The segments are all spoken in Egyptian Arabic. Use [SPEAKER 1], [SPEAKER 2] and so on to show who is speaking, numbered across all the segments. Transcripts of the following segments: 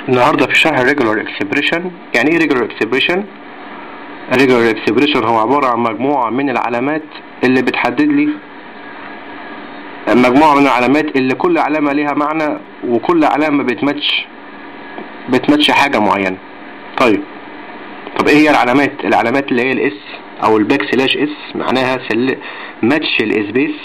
[SPEAKER 1] النهاردة في شرح regular expression يعني ايه regular expression regular expression هو عبارة عن مجموعة من العلامات اللي بتحدد لي مجموعة من العلامات اللي كل علامة ليها معنى وكل علامة بتماتش بتماتش حاجة معينة طيب طب ايه هي العلامات العلامات اللي هي الاس او الباك سلاش اس معناها سل... ماتش الاسبيس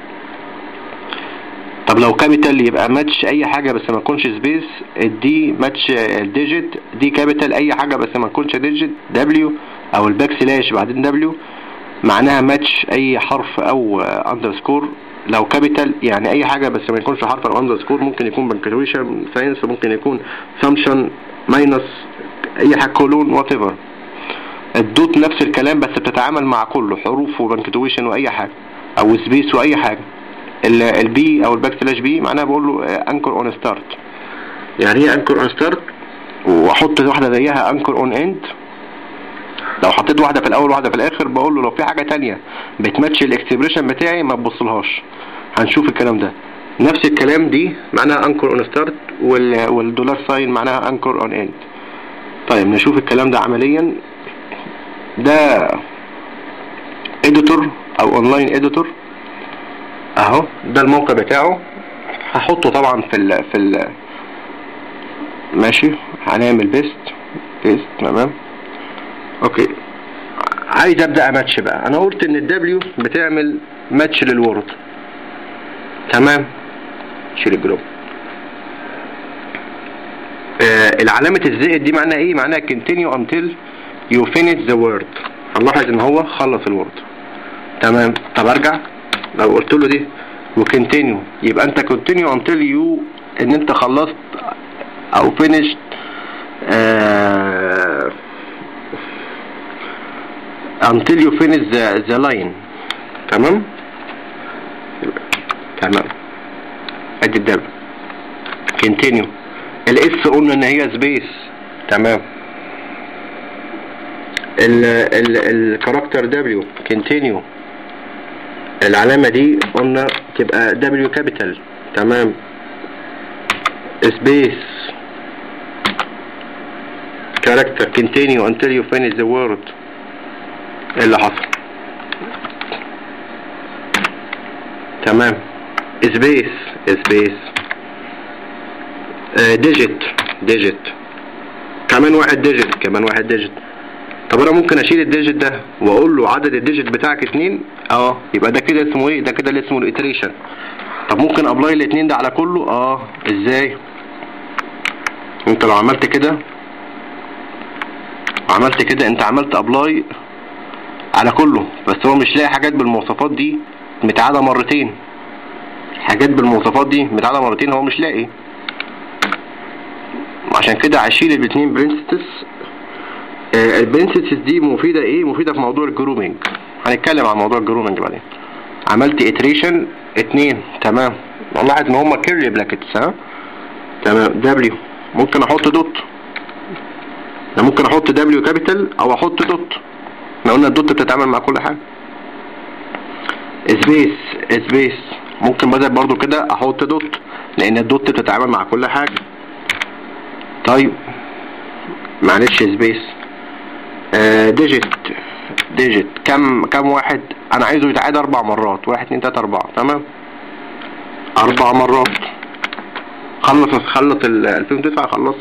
[SPEAKER 1] طب لو كابيتال يبقى ماتش اي حاجه بس ما تكونش سبيس الدي ماتش الديجيت دي كابيتال اي حاجه بس ما تكونش ديجيت دبليو او الباك سلاش بعدين دبليو معناها ماتش اي حرف او اندرسكور لو كابيتال يعني اي حاجه بس ما يكونش حرف او اندرسكور ممكن يكون بنكتويشن ساينس ممكن يكون سامشن ماينس اي حاجه كولون وات ايفر الدوت نفس الكلام بس بتتعامل مع كله حروف وبنكتويشن واي حاجه او سبيس واي حاجه البي او الباك سلاش بي معناها بقول له انكر اون ستارت يعني ايه انكر اون ستارت واحط واحده زيها انكر اون اند لو حطيت واحده في الاول واحده في الاخر بقول له لو في حاجه تانية بتماتش الاكسبريشن بتاعي ما تبصلهاش هنشوف الكلام ده نفس الكلام دي معناها انكر اون ستارت والدولار ساين معناها انكر اون اند طيب نشوف الكلام ده عمليا ده اديتور او اونلاين اديتور اهو ده الموقع بتاعه هحطه طبعا في ال في ال ماشي هنعمل بيست بيست تمام اوكي عايز ابدا اماتش بقى انا قلت ان الدبليو بتعمل ماتش للورد تمام شيل الجروب آه العلامة الزائد دي معناها ايه معناها continue until you finish the word هنلاحظ ان هو خلص الورد تمام طب ارجع لو قلت له دي وكونتينيو يبقى انت كونتينيو until you ان انت خلصت او finished آه until you finish the, the line تمام تمام ادي الدب continue الاس قلنا ان هي سبيس تمام ال ال الكاركتر دبليو continue العلامة دي قلنا تبقى دبليو كابيتال تمام سبيس كاركتر continue until you finish the word ايه اللي حصل تمام سبيس سبيس ديجيت ديجيت كمان واحد ديجيت كمان واحد ديجيت طب انا ممكن اشيل الديجيت ده واقول له عدد الديجيت بتاعك اتنين اه يبقى ده كده اسمه ايه ده كده اللي اسمه الاتريشن طب ممكن ابلاي الاتنين ده على كله اه ازاي انت لو عملت كده عملت كده انت عملت ابلاي على كله بس هو مش لاقي حاجات بالمواصفات دي متعادة مرتين حاجات بالمواصفات دي متعادة مرتين هو مش لاقي عشان كده هشيل الاتنين برنسيتس آه البرنسيتس دي مفيدة ايه مفيدة في موضوع الجرومينج هنتكلم عن موضوع الجرومينج بعدين عملت اتريشن اتنين تمام نلاحظ ان هما كيرلي بلاكتس ها تمام دبليو ممكن احط دوت انا ممكن احط دبليو كابيتال او احط دوت احنا قلنا الدوت بتتعامل مع كل حاجة سبيس سبيس ممكن بدل برضو كده احط دوت لان الدوت بتتعامل مع كل حاجة طيب معلش سبيس آه ديجيت ديجيت كم كم واحد انا عايزه يتعاد اربع مرات واحد اتنين تلاتة اربعة تمام اربع مرات خلص خلص ال 2009 خلص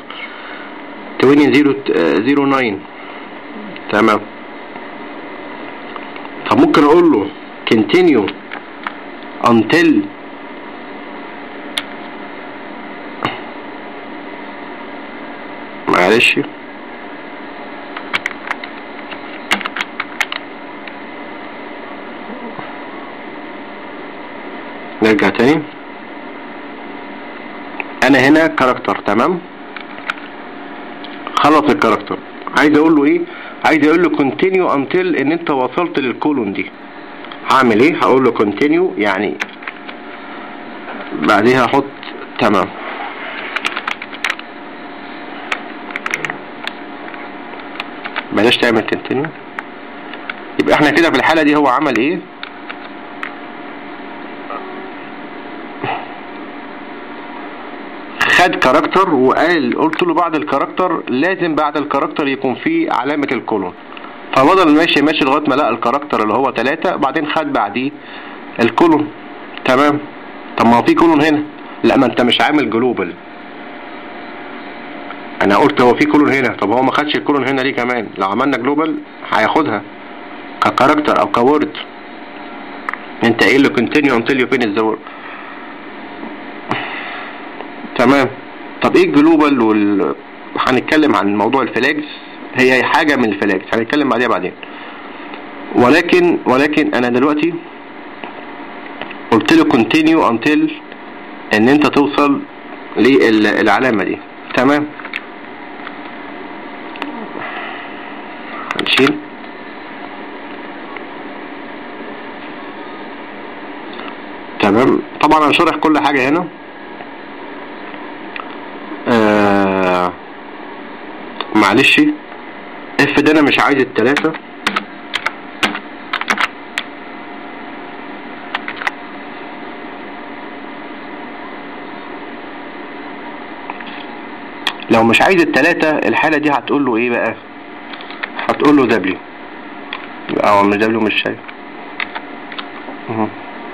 [SPEAKER 1] 2009 تمام طب ممكن اقول له continue until معلش نرجع تاني انا هنا كاركتر تمام خلص الكاركتر عايز اقول له ايه عايز اقول له continue until ان انت وصلت للكولون دي هعمل ايه هقول له continue يعني بعديها احط تمام بلاش تعمل continue يبقى احنا كده في الحالة دي هو عمل ايه خد كاركتر وقال قلت له بعد الكاركتر لازم بعد الكاركتر يكون فيه علامة الكولون ففضل ماشي ماشي لغاية ما لقى الكاركتر اللي هو تلاتة بعدين خد بعديه الكولون تمام طب ما هو في كولون هنا لا ما انت مش عامل جلوبال انا قلت هو في كولون هنا طب هو ما خدش الكولون هنا ليه كمان لو عملنا جلوبال هياخدها ككاركتر او كورد انت قايل له continue until you finish the word تمام طب ايه الجلوبال وال هنتكلم عن موضوع الفلاجز هي حاجة من الفلاجز هنتكلم بعديها بعدين ولكن ولكن انا دلوقتي قلت له continue until ان انت توصل للعلامة دي تمام هنشيل تمام طبعا انا شارح كل حاجة هنا آه معلش اف ده انا مش عايز التلاتة لو مش عايز التلاتة الحالة دي هتقول له ايه بقى هتقول له دبليو اه مش دبليو مش شايف اهو.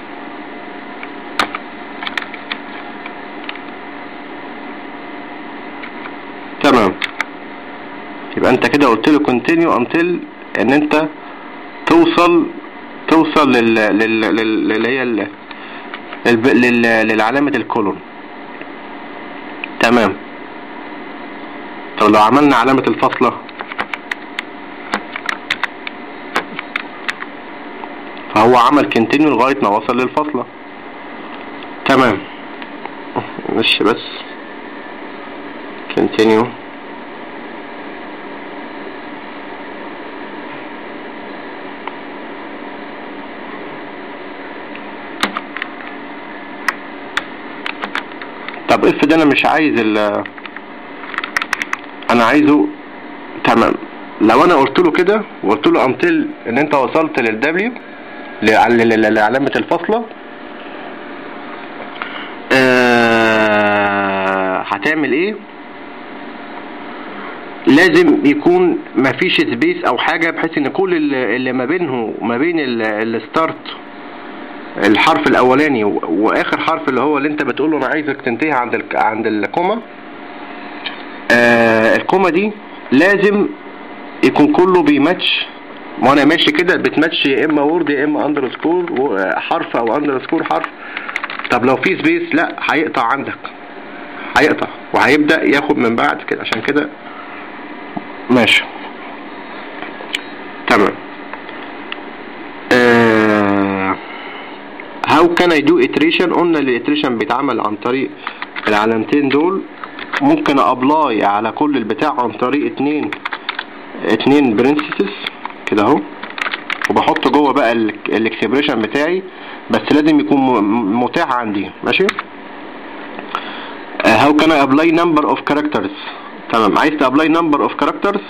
[SPEAKER 1] تمام يبقى انت كده قلت له continue until ان انت توصل توصل لل لل لل اللي هي ال- للب- لل للعلامة الكولون تمام طب لو عملنا علامة الفاصلة فهو عمل continue لغاية ما وصل للفاصلة تمام مش بس continue طب اف ده انا مش عايز ال انا عايزه تمام لو انا قلت له كده وقلت له امتل ان انت وصلت للدبليو لعلامة الفاصلة آه هتعمل ايه لازم يكون مفيش سبيس او حاجة بحيث ان كل اللي اللي ما بينه ما بين الستارت الحرف الاولاني و- واخر حرف اللي هو اللي انت بتقول له انا عايزك تنتهي عند ال... عند الكوما آه الكوما دي لازم يكون كله بيماتش وانا ماشي كده بتماتش يا اما وورد يا اما اندرسكور حرف او اندرسكور حرف طب لو في سبيس لا هيقطع عندك هيقطع وهيبدا ياخد من بعد كده عشان كده ماشي تمام آه هاو كان اي دو iteration قلنا الاتريشن بيتعمل عن طريق العلامتين دول ممكن ابلاي على كل البتاع عن طريق اتنين اتنين برنسيسز كده اهو وبحط جوه بقى الاكسبريشن بتاعي بس لازم يكون م- متاح عندي ماشي هاو كان اي ابلاي نمبر اوف كاركترز تمام عايز تابلاي نمبر اوف كاركترز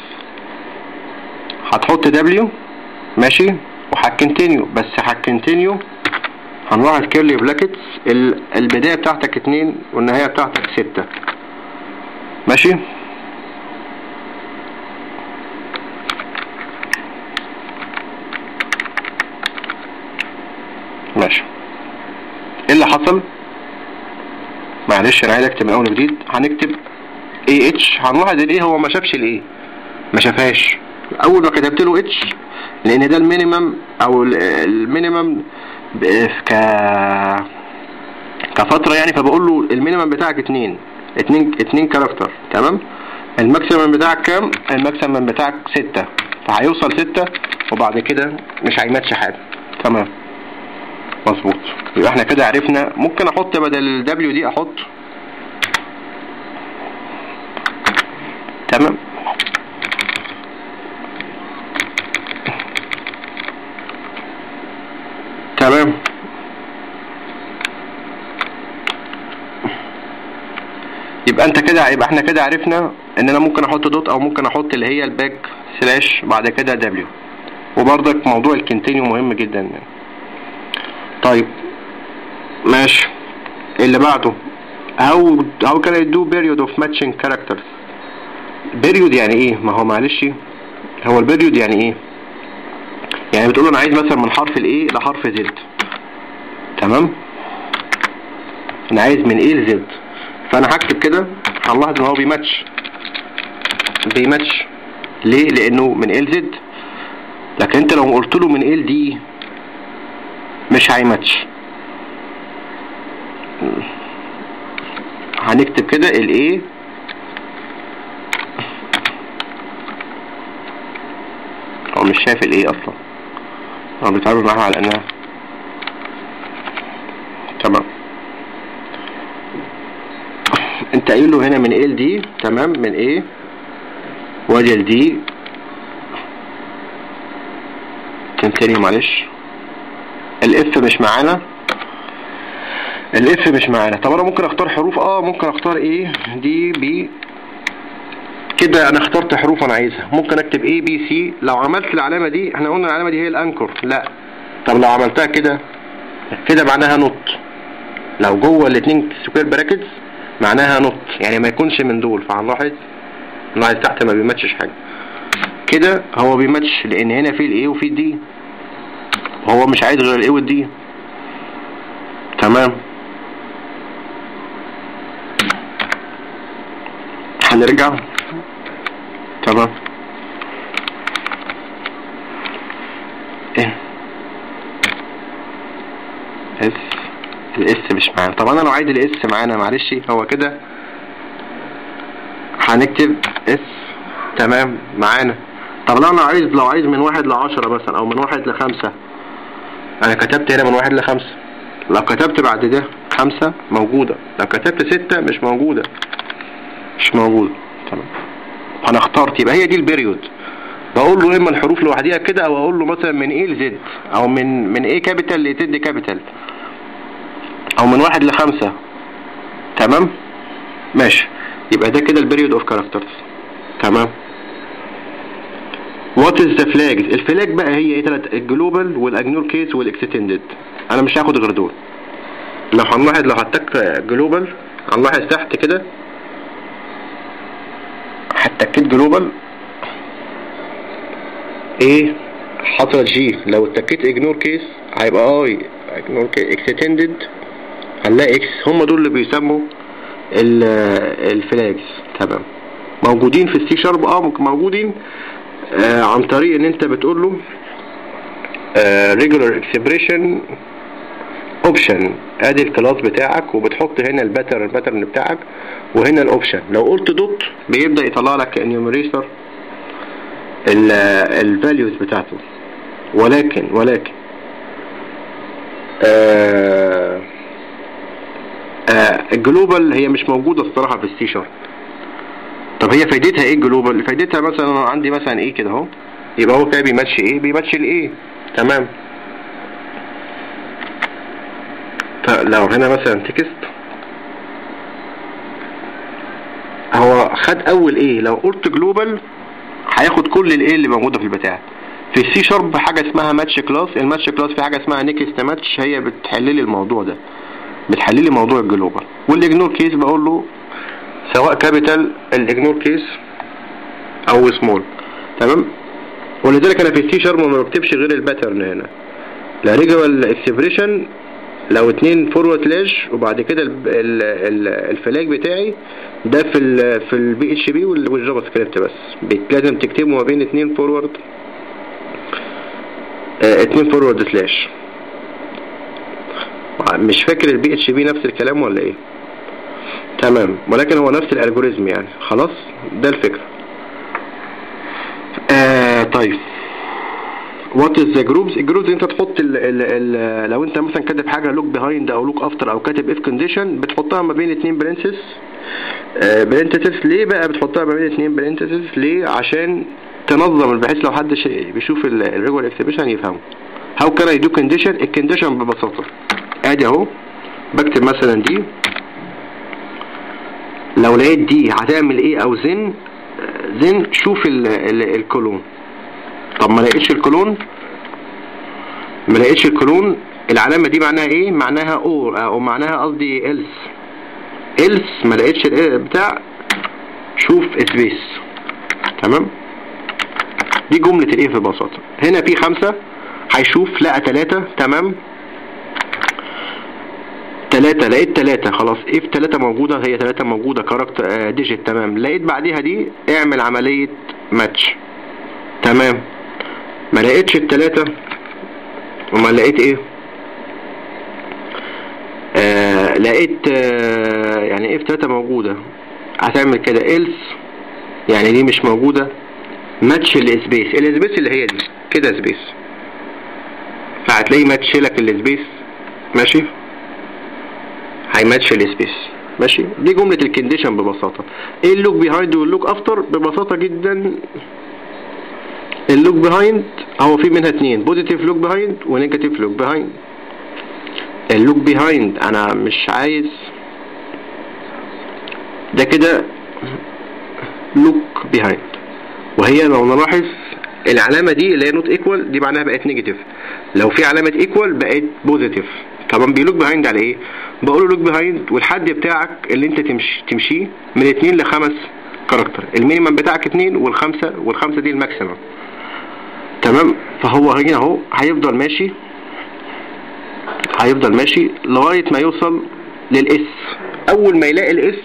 [SPEAKER 1] هتحط دبليو ماشي وهتكنتينيو بس هتكنتينيو هنروح على الكيرلي براكتس البداية بتاعتك اتنين والنهاية بتاعتك ستة ماشي ماشي ايه اللي حصل معلش انا عايز اكتب من اول وجديد هنكتب اي اتش هنروح ايه هو ما شافش الايه ما شافهاش اول ما كتبت له اتش لان ده المينيمم او ال- المينيمم ب- ك كفترة يعني فبقول له المينيمم بتاعك اتنين اتنين اتنين كاركتر تمام الماكسيمم بتاعك كام الماكسيمم بتاعك ستة فهيوصل ستة وبعد كده مش هيماتش حاجة تمام مظبوط يبقى احنا كده عرفنا ممكن احط بدل الدبليو دي احط تمام تمام يبقى انت كده يبقى احنا كده عرفنا ان انا ممكن احط دوت او ممكن احط اللي هي الباك سلاش بعد كده دبليو وبرضك موضوع الكنتينيو مهم جدا يعني. طيب ماشي اللي بعده how how can I do period of matching characters period يعني ايه ما هو معلش هو البيريود يعني ايه يعني بتقول له انا عايز مثلا من حرف الايه لحرف زد تمام انا عايز من ايه لزد فانا هكتب كده هنلاحظ ان هو بيماتش بيماتش ليه لانه من ايه لزد لكن انت لو قلت له من ايه لدي مش هيماتش هنكتب كده الايه هو مش شايف الايه اصلا هو بيتعامل معاها على انها تمام انت قايل له هنا من ايه لدي تمام من ايه وادي لدي كنتينيو معلش الاف مش معانا الاف مش معانا طب انا ممكن اختار حروف اه ممكن اختار ايه دي بي كده انا اخترت حروف انا عايزها ممكن اكتب اي بي سي لو عملت العلامه دي احنا قلنا العلامه دي هي الانكر لا طب لو عملتها كده كده معناها نوت لو جوه الاثنين سكوير براكتس معناها نوت يعني ما يكونش من دول فهنلاحظ نلاحظ تحت ما بيماتشش حاجه كده هو بيماتش لان هنا في الاي وفي الدي هو مش عايز غير الاي والدي تمام هنرجع تمام ايه اس الاس مش معانا طب انا لو عايز الاس معانا معلش هو كده هنكتب اس تمام معانا طب لو انا عايز لو عايز من واحد لعشرة مثلا او من واحد لخمسة انا كتبت هنا من واحد لخمسة لو كتبت بعد ده خمسة موجودة لو كتبت ستة مش موجودة مش موجودة تمام انا اخترت يبقى هي دي البيريود بقول له اما الحروف لوحديها كده او اقول له مثلا من ايه لزد او من من ايه كابيتال لزد كابيتال او من واحد لخمسة تمام ماشي يبقى ده كده البيريود اوف كاركترز تمام وات از ذا فلاجز الفلاج بقى هي ايه تلات الجلوبال والاجنور كيس والاكستندد انا مش هاخد غير دول لو هنلاحظ لو هتك جلوبال هنلاحظ تحت كده هتكيت جلوبال ايه حصل جي لو اتكيت اجنور كيس هيبقى اي اجنور كيس اكستندد هنلاقي اكس هم دول اللي بيسموا الفلاجز تمام موجودين في السي شارب اه موجودين آه عن طريق ان انت بتقول له آه regular expression اوبشن ادي الكلاس بتاعك وبتحط هنا الباترن الباترن بتاعك وهنا الاوبشن لو قلت دوت بيبدا يطلع لك انيوميريتور الفاليوز بتاعته ولكن ولكن آه آه الجلوبال هي مش موجوده الصراحه في السي شارب طب هي فايدتها ايه الجلوبال فايدتها مثلا انا عندي مثلا ايه كده اهو يبقى هو كده بيماتش ايه بيماتش الايه تمام لو هنا مثلا تكست هو خد اول ايه لو قلت جلوبال هياخد كل الايه اللي موجوده في البتاع في السي شارب حاجه اسمها ماتش كلاس الماتش كلاس في حاجه اسمها نيكست ماتش هي بتحل لي الموضوع ده بتحل لي موضوع الجلوبال والاجنور كيس بقول له سواء كابيتال الاجنور كيس او سمول تمام ولذلك انا في السي شارب ما بكتبش غير الباترن هنا لا ريجوال اكسبريشن لو اتنين فورورد سلاش وبعد كده الفلاج بتاعي ده في ال في البي اتش بي والجافا سكريبت بس لازم تكتبه ما بين اتنين فورورد اه اتنين فورورد سلاش مش فاكر البي اتش بي نفس الكلام ولا ايه تمام ولكن هو نفس الالجوريزم يعني خلاص ده الفكرة آه طيب وات از ذا جروبز الجروبز انت تحط ال ال ال لو انت مثلا كاتب حاجه لوك بيهايند او لوك افتر او كاتب اف كونديشن بتحطها ما بين اتنين برنسس آه برنتسز ليه بقى بتحطها ما بين اتنين برنتسز ليه عشان تنظم بحيث لو حد بيشوف الريجولار اكسبريشن يفهمه هاو كان اي دو كونديشن الكونديشن ببساطه ادي اهو بكتب مثلا دي لو لقيت دي هتعمل ايه او زن زن شوف الكولون طب ما لقيتش الكولون ما لقيتش الكولون العلامة دي معناها ايه معناها اور او معناها قصدي else إلس ما لقيتش ال بتاع شوف سبيس تمام دي جملة الايه ببساطة هنا في خمسة هيشوف لقى تلاتة تمام تلاتة لقيت تلاتة خلاص اف تلاتة موجودة هي تلاتة موجودة كاركتر ديجيت تمام لقيت بعديها دي اعمل عملية ماتش تمام ما لقيتش التلاتة وما لقيت ايه آه لقيت آه يعني اف تلاتة موجودة هتعمل كده else يعني دي مش موجودة ماتش السبيس السبيس اللي هي دي كده سبيس فهتلاقي ماتش لك السبيس ماشي هيماتش السبيس ماشي دي جملة الكنديشن ببساطة ايه اللوك بيهايند واللوك افتر ببساطة جدا اللوك بيهايند هو في منها اتنين بوزيتيف لوك بيهايند ونيجاتيف لوك بيهايند اللوك بيهايند انا مش عايز ده كده لوك بيهايند وهي لو نلاحظ العلامة دي اللي هي نوت ايكوال دي معناها بقت نيجاتيف لو في علامة ايكوال بقت بوزيتيف طبعا بيلوك بيهايند على ايه بقول له لوك بيهايند والحد بتاعك اللي انت تمشي تمشيه من اتنين لخمس كاركتر المينيمم بتاعك اتنين والخمسة والخمسة دي الماكسيمم تمام فهو هنا اهو هيفضل ماشي هيفضل ماشي لغاية ما يوصل للاس اول ما يلاقي الاس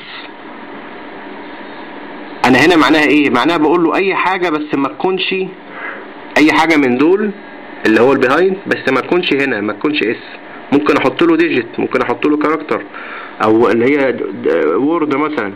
[SPEAKER 1] انا هنا معناها ايه معناها بقول له اي حاجة بس ما تكونش اي حاجة من دول اللي هو البيهايند بس ما تكونش هنا ما تكونش اس ممكن احط له ديجيت ممكن احط له كاركتر او اللي هي وورد مثلا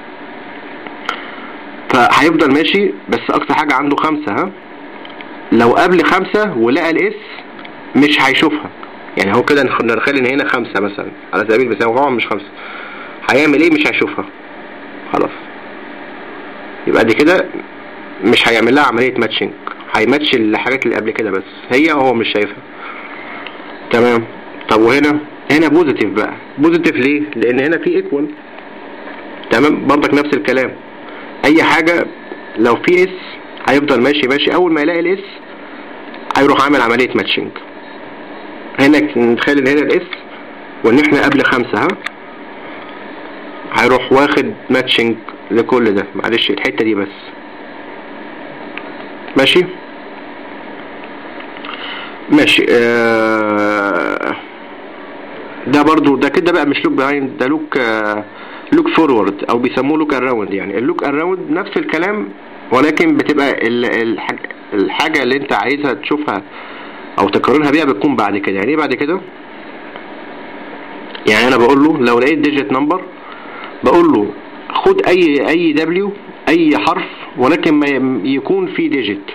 [SPEAKER 1] فهيفضل ماشي بس اقصى حاجة عنده خمسة ها لو قبل خمسة ولقى الاس مش هيشوفها يعني هو كده نخلي ان هنا خمسة مثلا على سبيل المثال هو طبعا مش خمسة هيعمل ايه مش هيشوفها خلاص يبقى دي كده مش هيعمل لها عملية ماتشنج هيماتش الحاجات اللي قبل كده بس هي هو مش شايفها تمام طب وهنا هنا بوزيتيف بقى بوزيتيف ليه لان هنا في ايكوال تمام برضك نفس الكلام اي حاجة لو في اس هيفضل ماشي ماشي اول ما يلاقي الاس هيروح عامل عملية ماتشنج هنا نتخيل ان هنا الاس وان احنا قبل خمسة ها هيروح واخد ماتشنج لكل ده معلش الحتة دي بس ماشي ماشي آه ده برضو ده كده بقى مش لوك بيهايند ده لوك آه لوك فورورد او بيسموه لوك اراوند يعني اللوك اراوند نفس الكلام ولكن بتبقى الحاجة, الحاجة اللي انت عايزها تشوفها او تقارنها بيها بتكون بعد كده يعني ايه بعد كده يعني انا بقول له لو لقيت ديجيت نمبر بقول له خد اي اي دبليو اي حرف ولكن ما يكون فيه ديجيت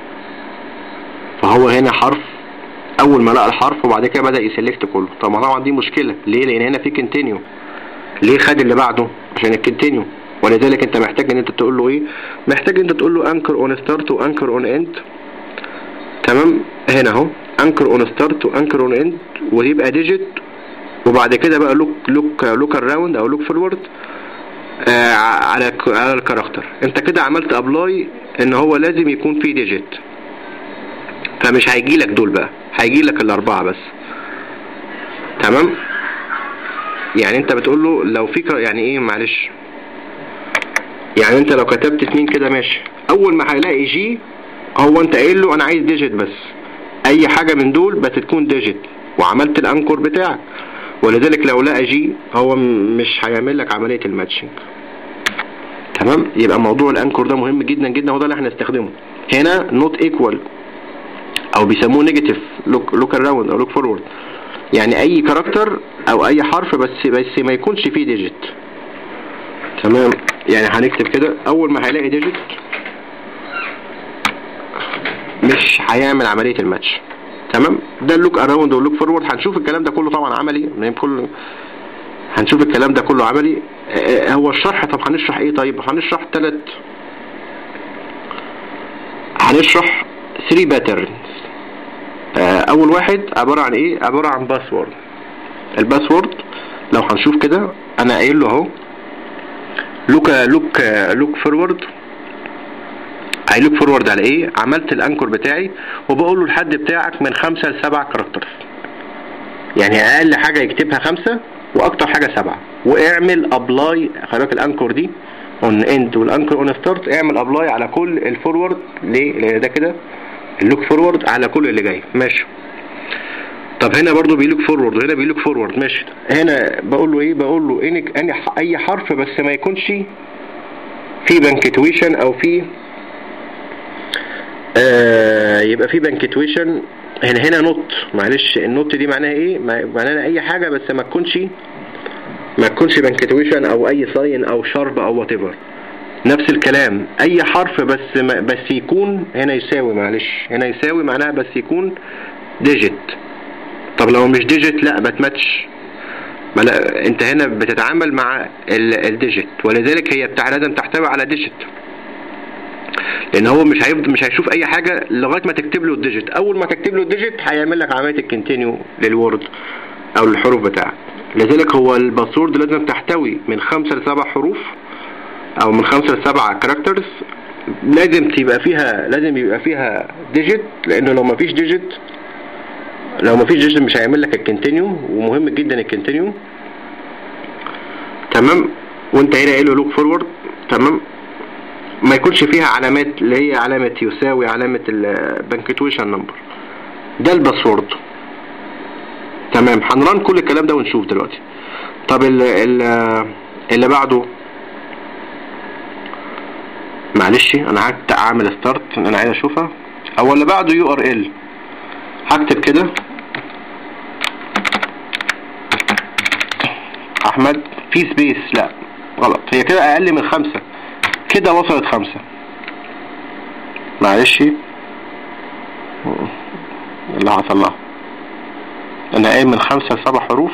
[SPEAKER 1] فهو هنا حرف اول ما لقى الحرف وبعد كده بدا يسلكت كله طب طبعا دي مشكله ليه لان هنا في كونتينيو ليه خد اللي بعده عشان الكونتينيو ولذلك انت محتاج ان انت تقول له ايه محتاج انت تقول له انكر اون ستارت وانكر اون اند تمام هنا اهو انكر اون ستارت وانكر اون اند ويبقى ديجيت وبعد كده بقى لوك لوك لوك اراوند او لوك فورورد آه على على الكاركتر انت كده عملت ابلاي ان هو لازم يكون فيه ديجيت فمش هيجي لك دول بقى هيجي لك الاربعه بس تمام يعني انت بتقول له لو في يعني ايه معلش يعني انت لو كتبت اتنين كده ماشي اول ما هيلاقي جي هو انت قايل له انا عايز ديجيت بس اي حاجة من دول بس تكون ديجيت وعملت الانكور بتاعك ولذلك لو لقى جي هو مش هيعمل لك عملية الماتشنج تمام يبقى موضوع الانكور ده مهم جدا جدا هو ده اللي احنا هنستخدمه هنا نوت ايكوال او بيسموه نيجاتيف لوك لوك اراوند او لوك فورورد يعني اي كاركتر او اي حرف بس بس ما يكونش فيه ديجيت تمام يعني هنكتب كده اول ما هيلاقي ديجيت مش هيعمل عملية الماتش تمام ده اللوك اراوند واللوك فورورد هنشوف الكلام ده كله طبعا عملي كله هنشوف الكلام ده كله عملي اه هو الشرح طب هنشرح ايه طيب هنشرح ثلاث هنشرح 3 باترنز اه اول واحد عبارة عن ايه عبارة عن باسورد الباسورد لو هنشوف كده انا قايل له اهو لوك لوك لوك فورورد هيلوك فورورد على ايه عملت الانكور بتاعي وبقول له الحد بتاعك من خمسة لسبعة كاركترز يعني اقل حاجة يكتبها خمسة واكتر حاجه سبعه واعمل ابلاي خلي بالك الانكور دي اون اند والانكور اون ستارت اعمل ابلاي على كل الفورورد ليه لان ده كده اللوك فورورد على كل اللي جاي ماشي طب هنا برضو بيلوك فورورد وهنا بيلوك فورورد ماشي هنا بقول له ايه بقول له انك اني اي حرف بس ما يكونش في بنكتويشن او في آه يبقى في بنكتويشن هنا هنا نوت معلش النوت دي معناها ايه معناها اي حاجه بس ما تكونش ما تكونش بنكتويشن او اي ساين او شارب او وات ايفر نفس الكلام اي حرف بس ما بس يكون هنا يساوي معلش هنا يساوي معناها بس يكون ديجيت طب لو مش ديجيت لا ما تماتش ما لا انت هنا بتتعامل مع الديجيت ولذلك هي بتاع لازم تحتوي على ديجيت لان هو مش هيفضل مش هيشوف اي حاجه لغايه ما تكتب له الديجيت اول ما تكتب له الديجيت هيعمل لك عمليه الكونتينيو للورد او للحروف بتاعك لذلك هو الباسورد لازم تحتوي من خمسة لسبع حروف او من خمسة لسبع كاركترز لازم تبقى فيها لازم يبقى فيها ديجيت لانه لو ما فيش ديجيت لو ما فيش ديجيت مش هيعمل لك الكونتينيو ومهم جدا الكونتينيو تمام وانت هنا قايل له لوك فورورد تمام ما يكونش فيها علامات اللي هي علامة يساوي علامة البنكتويشن نمبر ده الباسورد تمام هنران كل الكلام ده ونشوف دلوقتي طب ال ال اللي بعده معلش انا قعدت اعمل ستارت انا عايز اشوفها هو اللي بعده يو ار ال هكتب كده احمد في سبيس لا غلط هي كده اقل من خمسة كده وصلت خمسة معلش اللي حصل لها انا قايل من خمسة لسبع حروف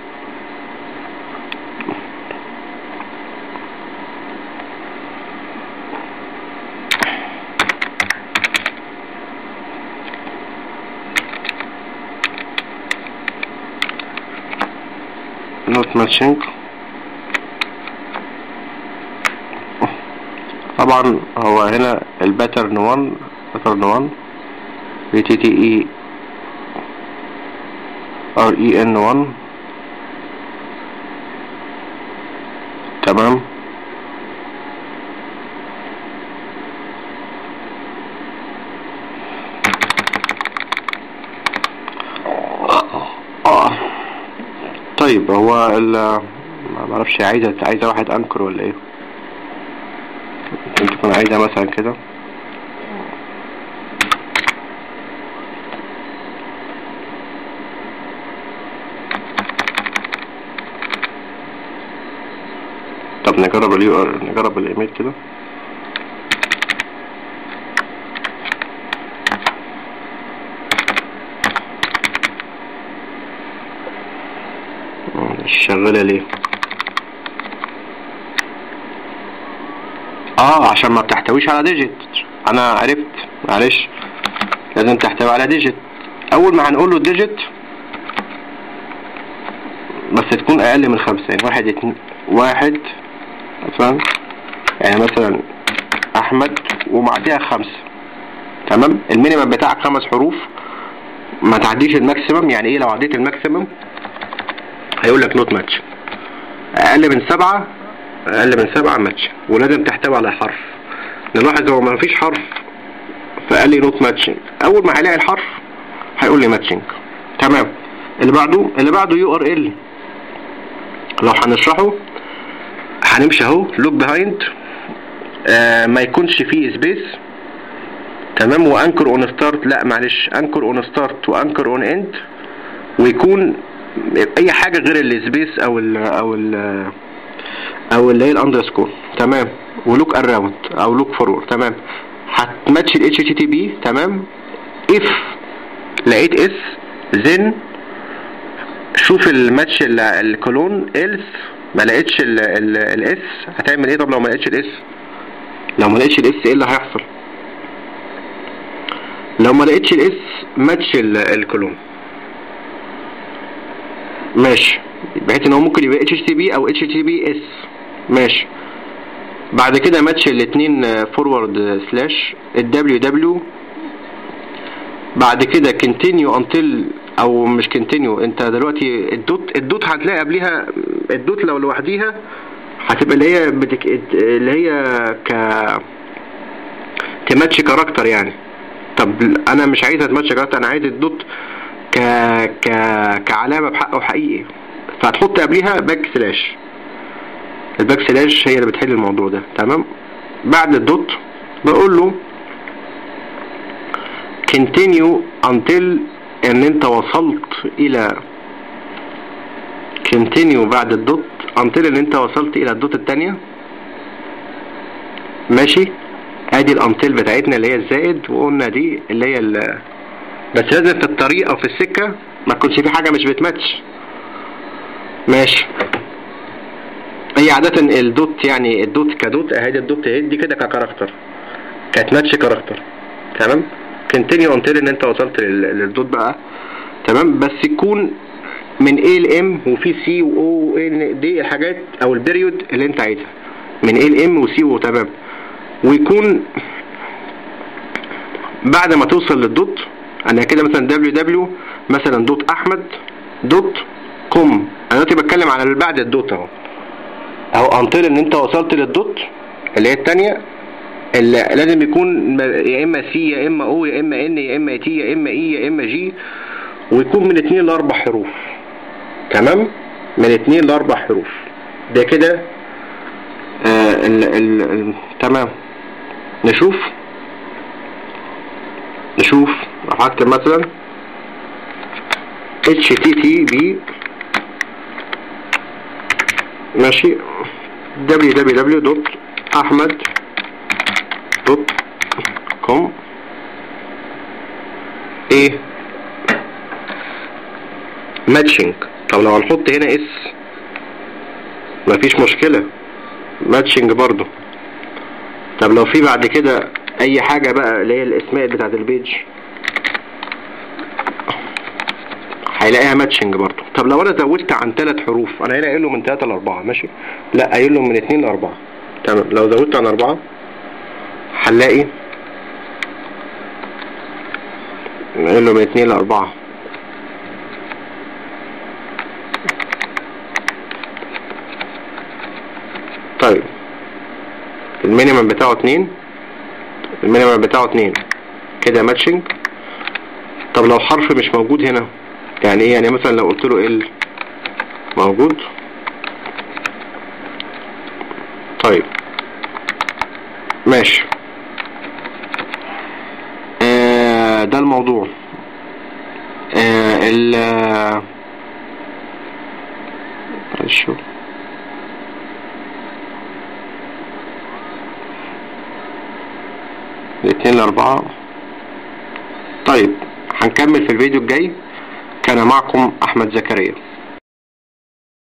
[SPEAKER 1] not matching طبعا هو هنا الباترن 1 باترن 1 بي تي تي اي ار اي ان 1 تمام آه. طيب هو ال ما بعرفش عايزه عايزه واحد انكر ولا ايه ممكن تكون عايزه مثلا كده طب نجرب اليو ار نجرب الايميل كده مش شغالة ليه اه عشان ما بتحتويش على ديجيت انا عرفت معلش لازم تحتوي على ديجيت اول ما هنقول له ديجيت بس تكون اقل من خمسة يعني واحد اتنين واحد مثلا يعني مثلا احمد وبعديها خمسة تمام المينيمم بتاعك خمس حروف ما تعديش الماكسيمم يعني ايه لو عديت الماكسيمم هيقول لك نوت ماتش اقل من سبعة اقل من سبعة ماتش ولازم تحتوي على حرف نلاحظ هو ما فيش حرف فقال لي نوت ماتشنج اول ما هيلاقي الحرف هيقول لي ماتشنج تمام اللي بعده اللي بعده يو ار ال لو هنشرحه هنمشي اهو لوك بيهايند آه ما يكونش فيه سبيس تمام وانكر اون ستارت لا معلش انكر اون ستارت وانكر اون اند ويكون اي حاجه غير السبيس او ال او ال او اللي هي الاندرسكور تمام ولوك اراوند او لوك فورورد تمام هتماتش ال اتش تي بي تمام اف لقيت اس زن شوف الماتش الكولون إلس ما لقيتش الاس هتعمل ايه طب لو ما لقيتش الاس لو ما لقيتش الاس ايه اللي هيحصل لو ما لقيتش الاس ماتش الكولون ماشي بحيث ان هو ممكن يبقى اتش تي بي او اتش تي بي اس ماشي بعد كده ماتش الاثنين فورورد سلاش الدبليو دبليو بعد كده continue until او مش كونتينيو انت دلوقتي الدوت الدوت هتلاقي قبليها الدوت لو لوحديها هتبقى اللي هي بتك... اللي هي ك تماتش كاركتر يعني طب انا مش عايزها تماتش كاركتر انا عايز الدوت ك ك كعلامه بحقه حقيقي فهتحط قبليها باك سلاش الباك سلاش هي اللي بتحل الموضوع ده تمام بعد الدوت بقول له continue until ان انت وصلت الى continue بعد الدوت until ان انت وصلت الى الدوت التانية ماشي ادي الانتل بتاعتنا اللي هي الزائد وقلنا دي اللي هي ال بس لازم في الطريق او في السكة ما تكونش في حاجة مش بتماتش ماشي هي عادة الدوت يعني الدوت كدوت اهي الدوت اهي دي كده ككاركتر كانت ماتش كاركتر تمام كونتينيو انتل ان انت وصلت لل- للدوت بقى تمام بس يكون من A ل M وفي C و O و N دي الحاجات او البريود اللي انت عايزها من A ل M و C و تمام ويكون بعد ما توصل للدوت انا كده مثلا www مثلا دوت احمد دوت كوم انا دلوقتي بتكلم على اللي بعد الدوت اهو اهو انطر ان انت وصلت للدوت اللي هي التانية اللي لازم يكون م- يا اما سي يا اما او يا اما ان يا اما تي يا اما اي يا اما جي ويكون من اتنين لاربع حروف تمام من اتنين لاربع حروف ده كده آه ال ال ال تمام نشوف نشوف راح اكتب مثلا http ماشي www.ahmed.com ايه ماتشنج طب لو هنحط هنا اس مفيش مشكلة ماتشنج برضو طب لو في بعد كده اي حاجة بقى اللي هي الاسماء بتاعت البيج هيلاقيها ماتشنج برضو طب لو انا زودت عن ثلاث حروف انا هنا قايل له من ثلاثة لاربعة ماشي لا قايل له من اثنين لاربعة تمام لو زودت عن اربعة هنلاقي قايل له من اثنين لاربعة طيب المينيمم بتاعه اتنين المينيمم بتاعه اتنين كده ماتشنج طب لو حرف مش موجود هنا يعني ايه يعني مثلا لو قلت له ال موجود طيب ماشي آه ده الموضوع آه ال شو الاثنين لاربعة طيب هنكمل في الفيديو الجاي كان معكم احمد زكريا